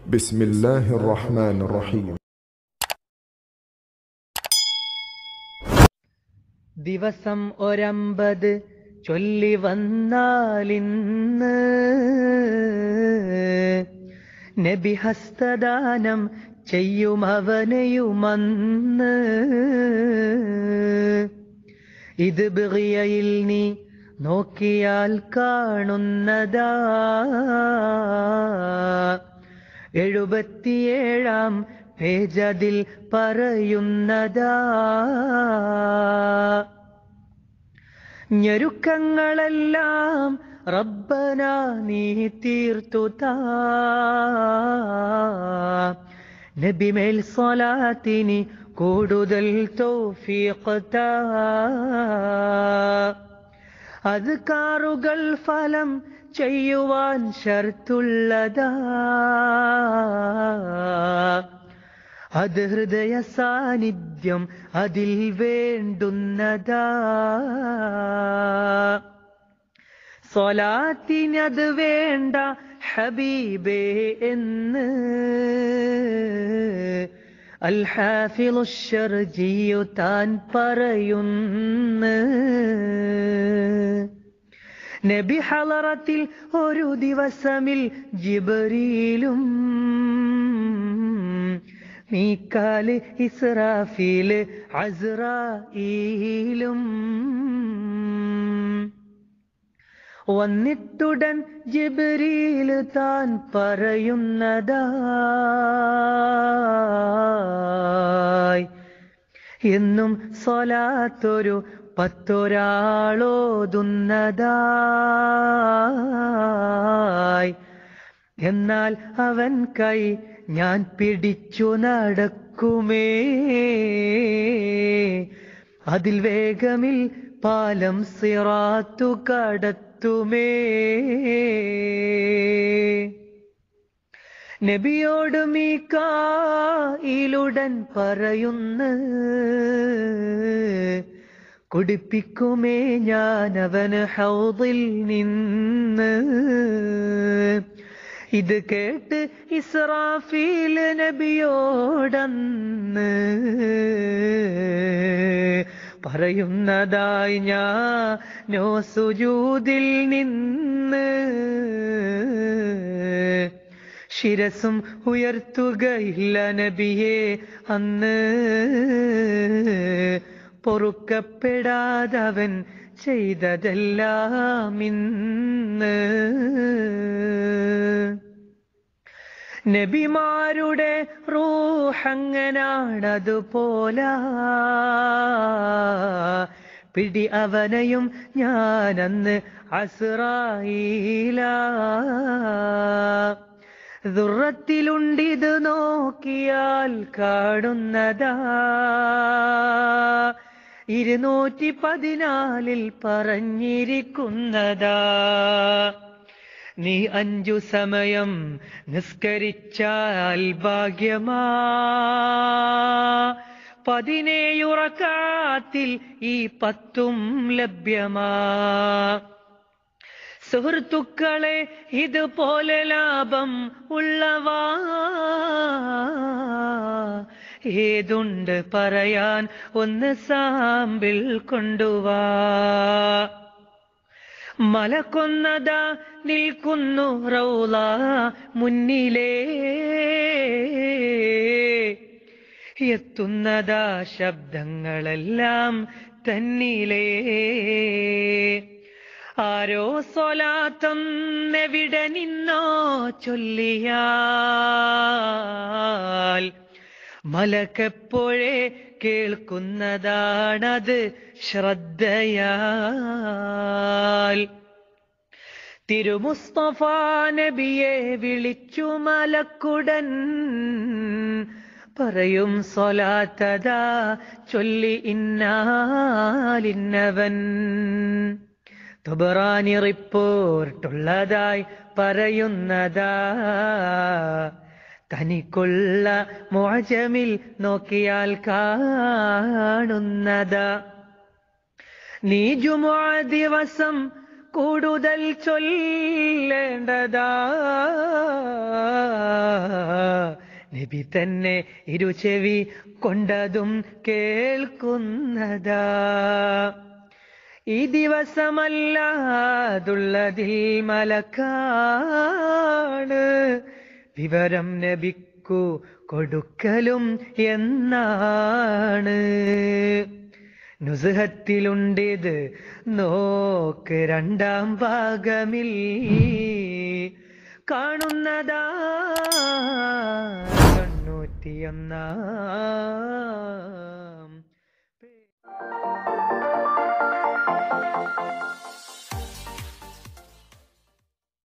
بسم الله الرحمن الرحيم ദിവസം ഒരമ്പത് ചൊല്ലി വന്നാലിന്ന് നബി ഹസ്തദാനം ചെയ്യും അവനെയുമന്ന് ഇത് ബിറിയയിൽ നീ നോക്കിയാൽ കാണുന്നതാ എഴുപത്തിയേഴാം പേജതിൽ പറയുന്നതാ ഞെരുക്കങ്ങളെല്ലാം റബ്ബന നീ തീർത്തു താ നബിമേൽ സ്വലാത്തിനി കൂടുതൽ തൗഫീഖ് താ അദ്കാറുകൾ ഫലം ചെയ്യുവാൻ ഷർത്തുള്ളതാ അത് ഹൃദയ സാന്നിധ്യം അതിൽ വേണ്ടുന്നതാ സ്വലാത്തിനത് വേണ്ട ഹബീബേ എന്ന് അൽ ഹാഫിളു ഷർജിയു താൻ പറയുന്നു നബി ഹലറത്തിൽ ഒരു ദിവസമിൽ ജിബറിയിലും മീക്കാല് ഇസ്രാഫീല് അസ്രായിലും വന്നിട്ടുടൻ ജിബ്രീല് താൻ പറയുന്നതായി എന്നും സ്വലാത്തൊരു പത്തൊരാളോതുന്നതായി എന്നാൽ അവൻ കൈ ഞാൻ പിടിച്ചു നടക്കുമേ അതിൽ വേഗമിൽ പാലം സിറാത്തു കടത്തുമേ നബിയോട് മീക്കായിലുടൻ പറയുന്ന കുടിപ്പിക്കുമേ ഞാൻ അവന് ഹൗദിൽ നിന്ന് ഇത് കേട്ട് ഇസ്രാഫീൽ നബിയോടന്ന് പറയുന്നതായി ഞാനോ സുജൂതിൽ നിന്ന് ശിരസും ഉയർത്തുകയില്ല നബിയെ അന്ന് പൊറുക്കപ്പെടാതവൻ ചെയ്തതെല്ലാം ഇന്ന് നബിമാരുടെ റൂഹങ്ങനാണതുപോല പിടി അവനെയും ഞാനന്ന് അസ്രായില ദുറത്തിലുണ്ടിത് നോക്കിയാൽ കാണുന്നതാ ഇരുന്നൂറ്റി പതിനാലിൽ പറഞ്ഞിരിക്കുന്നതാ നീ അഞ്ചു സമയം നിസ്കരിച്ചാൽ ഭാഗ്യമാ പതിനേഴുറക്കാത്തിൽ ഈ പത്തും ലഭ്യമാ സുഹൃത്തുക്കളെ ഇതുപോലെ ലാഭം ഉള്ളവാ ഏതുണ്ട് പറയാൻ ഒന്ന് സാമ്പിൾ കൊണ്ടുവാ മലക്കൊന്നതാ നിൽക്കുന്നു റൗള മുന്നിലേ എത്തുന്നതാ ശബ്ദങ്ങളെല്ലാം തന്നിലേ ആരോ സ്വലാത്തൊന്നെവിടെ നിന്നോ ചൊല്ലിയാൽ മലക്കെപ്പോഴേ കേൾക്കുന്നതാണത് ശ്രദ്ധയാൽ തിരുമുസ്തഫ നബിയെ വിളിച്ചു മലക്കുടൻ പറയും സ്വലാത്തതാ ചൊല്ലി ഇന്നാലിന്നവൻ തുബറാനി റിപ്പോർട്ടുള്ളതായി പറയുന്നതാ തനിക്കുള്ള മോചമിൽ നോക്കിയാൽ കാണുന്നതാ നീ ജുമുഅ ദിവസം കൂടുതൽ ചൊല്ലേണ്ടതാ നബി തന്നെ ഇരുചെവി കൊണ്ടതും കേൾക്കുന്നതാ ഈ ദിവസമല്ലാതുള്ളതിൽ മലക്കാണ് വിവരം നബിക്കു കൊടുക്കലും എന്നാണ് നുസുഹത്തിലുണ്ടിത് നോക്ക് രണ്ടാം ഭാഗമിൽ കാണുന്നതാ തൊണ്ണൂറ്റിയൊന്നാം